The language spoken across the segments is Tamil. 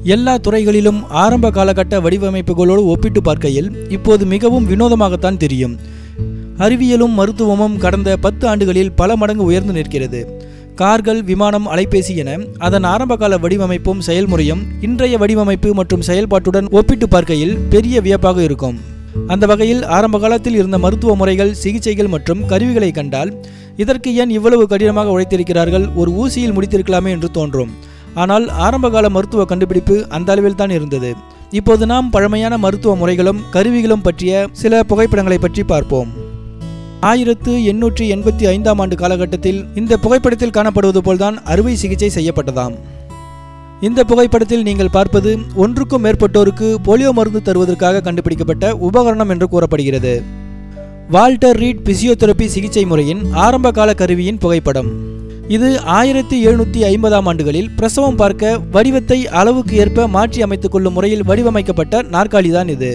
எல்லா துறைகளிலும் ஆரம்ப காலகட்ட வடிவமைப்புகளோடு ஒப்பிட்டு பார்க்கையில் இப்போது மிகவும் வினோதமாகத்தான் தெரியும் அறிவியலும் மருத்துவமும் கடந்த பத்து ஆண்டுகளில் பல மடங்கு உயர்ந்து நிற்கிறது கார்கள் விமானம் அலைபேசி என அதன் ஆரம்பகால வடிவமைப்பும் செயல்முறையும் இன்றைய வடிவமைப்பு மற்றும் செயல்பாட்டுடன் ஒப்பிட்டு பார்க்கையில் பெரிய வியப்பாக இருக்கும் அந்த வகையில் ஆரம்ப காலத்தில் இருந்த மருத்துவ முறைகள் சிகிச்சைகள் மற்றும் கருவிகளை கண்டால் இதற்கு ஏன் இவ்வளவு கடினமாக உழைத்திருக்கிறார்கள் ஒரு ஊசியில் முடித்திருக்கலாமே என்று தோன்றும் ஆனால் ஆரம்பகால மருத்துவ கண்டுபிடிப்பு அந்த அளவில் தான் இருந்தது இப்போது நாம் பழமையான மருத்துவ முறைகளும் கருவிகளும் பற்றிய சில புகைப்படங்களை பற்றி பார்ப்போம் ஆயிரத்து எண்ணூற்றி எண்பத்தி ஐந்தாம் ஆண்டு காலகட்டத்தில் இந்த புகைப்படத்தில் காணப்படுவது போல்தான் அறுவை சிகிச்சை செய்யப்பட்டதாம் இந்த புகைப்படத்தில் நீங்கள் பார்ப்பது ஒன்றுக்கும் மேற்பட்டோருக்கு போலியோ மருந்து தருவதற்காக கண்டுபிடிக்கப்பட்ட உபகரணம் என்று கூறப்படுகிறது வால்டர் ரீட் பிசியோதெரபி சிகிச்சை முறையின் ஆரம்ப கால கருவியின் புகைப்படம் இது ஆயிரத்தி எழுநூற்றி ஐம்பதாம் ஆண்டுகளில் பிரசவம் பார்க்க வடிவத்தை அளவுக்கு ஏற்ப மாற்றி அமைத்துக் கொள்ளும் முறையில் வடிவமைக்கப்பட்ட நாற்காலிதான் இது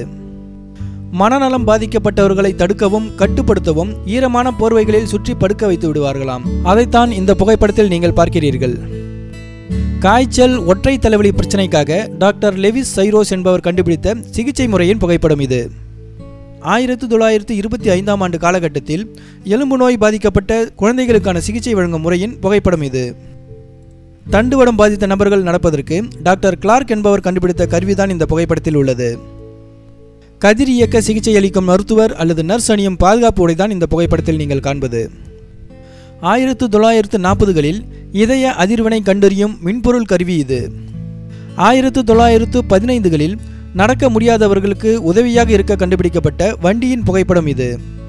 மனநலம் பாதிக்கப்பட்டவர்களை தடுக்கவும் கட்டுப்படுத்தவும் ஈரமான போர்வைகளில் சுற்றி படுக்க வைத்து விடுவார்களாம் அதைத்தான் இந்த புகைப்படத்தில் நீங்கள் பார்க்கிறீர்கள் காய்ச்சல் ஒற்றை தலைவலி பிரச்சனைக்காக டாக்டர் லெவிஸ் சைரோஸ் என்பவர் கண்டுபிடித்த சிகிச்சை முறையின் புகைப்படம் இது ஆயிரத்து தொள்ளாயிரத்து இருபத்தி ஐந்தாம் ஆண்டு காலகட்டத்தில் எலும்பு நோய் பாதிக்கப்பட்ட குழந்தைகளுக்கான சிகிச்சை வழங்கும் முறையின் புகைப்படம் இது தண்டுவடம் பாதித்த நபர்கள் நடப்பதற்கு டாக்டர் கிளார்க் என்பவர் கண்டுபிடித்த கருவிதான் இந்த புகைப்படத்தில் உள்ளது கதிர் இயக்க சிகிச்சை அளிக்கும் மருத்துவர் அல்லது நர்ஸ் அணியும் பாதுகாப்பு உடைதான் இந்த புகைப்படத்தில் நீங்கள் காண்பது ஆயிரத்து தொள்ளாயிரத்து நாற்பதுகளில் இதய அதிர்வனை கண்டறியும் மின்பொருள் கருவி இது ஆயிரத்து தொள்ளாயிரத்து பதினைந்துகளில் நடக்க முடியாதவர்களுக்கு உதவியாக இருக்க கண்டுபிடிக்கப்பட்ட வண்டியின் புகைப்படம் இது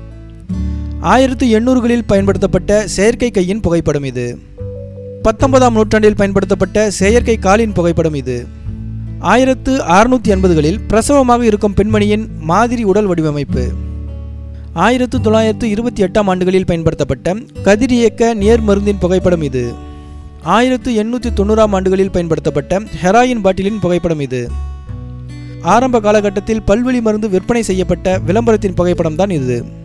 ஆயிரத்து எண்ணூறுகளில் பயன்படுத்தப்பட்ட செயற்கை கையின் புகைப்படம் இது பத்தொன்பதாம் நூற்றாண்டில் பயன்படுத்தப்பட்ட செயற்கை காலின் புகைப்படம் இது ஆயிரத்து அறுநூற்றி எண்பதுகளில் பிரசவமாக இருக்கும் பெண்மணியின் மாதிரி உடல் வடிவமைப்பு ஆயிரத்து தொள்ளாயிரத்து இருபத்தி எட்டாம் ஆண்டுகளில் பயன்படுத்தப்பட்ட கதிரியக்க நேர் மருந்தின் புகைப்படம் இது ஆயிரத்து எண்ணூற்றி தொண்ணூறாம் ஆண்டுகளில் பயன்படுத்தப்பட்ட ஹெராயின் பாட்டிலின் புகைப்படம் இது ஆரம்ப காலகட்டத்தில் பல்வழி மருந்து விற்பனை செய்யப்பட்ட விளம்பரத்தின் புகைப்படம் தான் இது